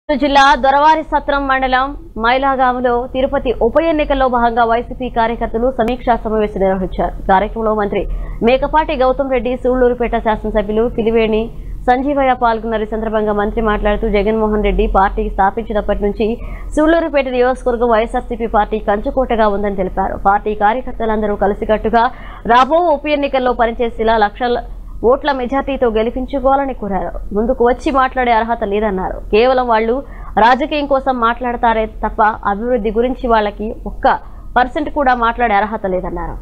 జిల్లా దొరవారి సత్రం మండలం మైలాగాములో తిరుపతి ఉప ఎన్నికల్లో భాగంగా వైసీపీ కార్యకర్తలు సమీక్షా సమావేశం నిర్వహించారు ఈ కార్యక్రమంలో మంత్రి మేకపాటి గౌతమ్ రెడ్డి సూళ్లూరుపేట శాసనసభ్యులు పిలివేణి సంజీవయ్య పాల్గొన్నారు ఈ సందర్భంగా మంత్రి మాట్లాడుతూ జగన్మోహన్ రెడ్డి పార్టీ స్థాపించినప్పటి నుంచి సూళ్లూరుపేట నియోజకవర్గం వైఎస్ఆర్సీపీ పార్టీ కంచుకోటగా ఉందని తెలిపారు పార్టీ కార్యకర్తలందరూ కలిసికట్టుగా రాబో ఉప ఎన్నికల్లో పనిచేసేలా లక్షల ఓట్ల మెజార్టీతో గెలిపించుకోవాలని కోరారు ముందుకు వచ్చి మాట్లాడే అర్హత లేదన్నారు కేవలం వాళ్ళు రాజకీయం కోసం మాట్లాడతారే తప్ప అభివృద్ధి గురించి వాళ్ళకి ఒక్క పర్సెంట్ కూడా మాట్లాడే అర్హత లేదన్నారు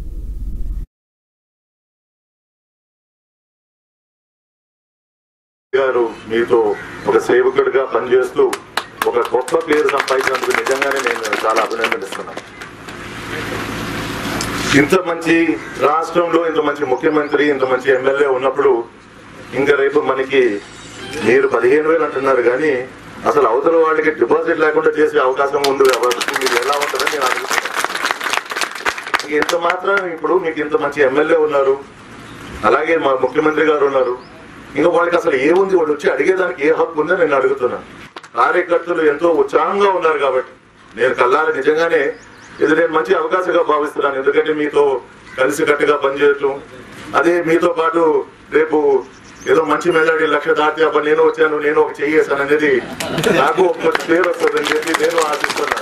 గారు మీతో ఒక సేవకుడిగా పనిచేస్తూ ఒక గొప్ప పేరు సంపాదించినందుకు నిజంగానే నేను చాలా అభినందనిస్తున్నాను ఇంత మంచి రాష్ట్రంలో ఇంత మంచి ముఖ్యమంత్రి ఇంత మంచి ఎమ్మెల్యే ఉన్నప్పుడు ఇంకా రేపు మనకి మీరు పదిహేను వేలు అంటున్నారు కానీ అసలు అవతల వాళ్ళకి డిపాజిట్ లేకుండా చేసే అవకాశం ఉంది కాబట్టి మీరు ఎలా ఉంటుందని నేను అడుగుతున్నాను ఇంక ఇంత మాత్రం ఇప్పుడు మీకు ఇంత మంచి ఎమ్మెల్యే ఉన్నారు అలాగే మా ముఖ్యమంత్రి గారు ఉన్నారు ఇంకా వాళ్ళకి అసలు ఏముంది వాళ్ళు వచ్చి అడిగేదానికి ఏ హక్కు ఉందో నేను అడుగుతున్నాను కార్యకర్తలు ఎంతో ఉత్సాహంగా ఉన్నారు కాబట్టి నేను కల్లారి నిజంగానే ఇది నేను మంచి అవకాశంగా భావిస్తున్నాను ఎందుకంటే మీతో కలిసికట్టుగా పనిచేయటం అదే మీతో పాటు రేపు ఏదో మంచి మెజారిటీ లక్ష దాటి అప్పుడు నేను వచ్చాను నేను ఒక చెయ్యేసాను అనేది నాకు ఒక మంచి పేరు వస్తుందని చెప్పి నేను ఆశిస్తున్నాను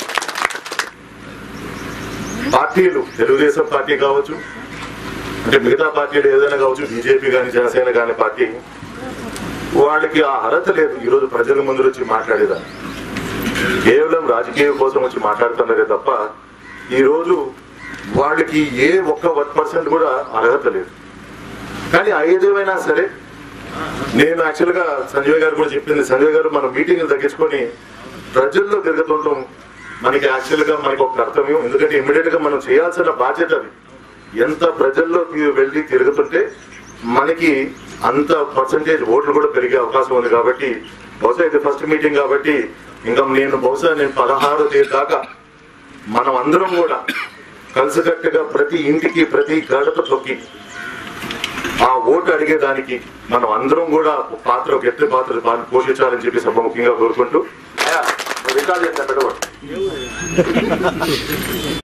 పార్టీలు తెలుగుదేశం పార్టీ కావచ్చు అంటే మిగతా పార్టీలు ఏదైనా కావచ్చు బీజేపీ కానీ జనసేన కానీ పార్టీ వాళ్ళకి ఆ అర్హత లేదు ఈరోజు ప్రజల ముందు వచ్చి మాట్లాడేదాన్ని కేవలం రాజకీయం కోసం వచ్చి మాట్లాడుతున్నారే తప్ప ఈరోజు వాళ్ళకి ఏ ఒక్క వన్ పర్సెంట్ కూడా అర్హత లేదు కానీ ఐదేమైనా సరే నేను యాక్చువల్గా సంజయ్ గారు కూడా చెప్పింది సంజయ్ గారు మన మీటింగ్లు తగ్గించుకొని ప్రజల్లో తిరుగుతుండడం మనకి యాక్చువల్గా మనకి ఒక కర్తవ్యం ఎందుకంటే ఇమ్మీడియట్ గా మనం చేయాల్సిన బాధ్యత అది ఎంత ప్రజల్లోకి వెళ్ళి తిరుగుతుంటే మనకి అంత పర్సంటేజ్ ఓట్లు కూడా పెరిగే అవకాశం ఉంది కాబట్టి బహుశా ఇది ఫస్ట్ మీటింగ్ కాబట్టి ఇంకా నేను బహుశా నేను పదహారు తేదీ దాకా మనం అందరం కూడా కలిసికట్టుగా ప్రతి ఇంటికి ప్రతి గడప తొక్కి ఆ ఓటు అడిగేదానికి మనం అందరం కూడా ఒక పాత్ర ఒక ఎత్తి పాత్ర పా- పోషించాలని చెప్పి సభ ముఖ్యంగా కోరుకుంటూ రికార్డ్ చేస్తాను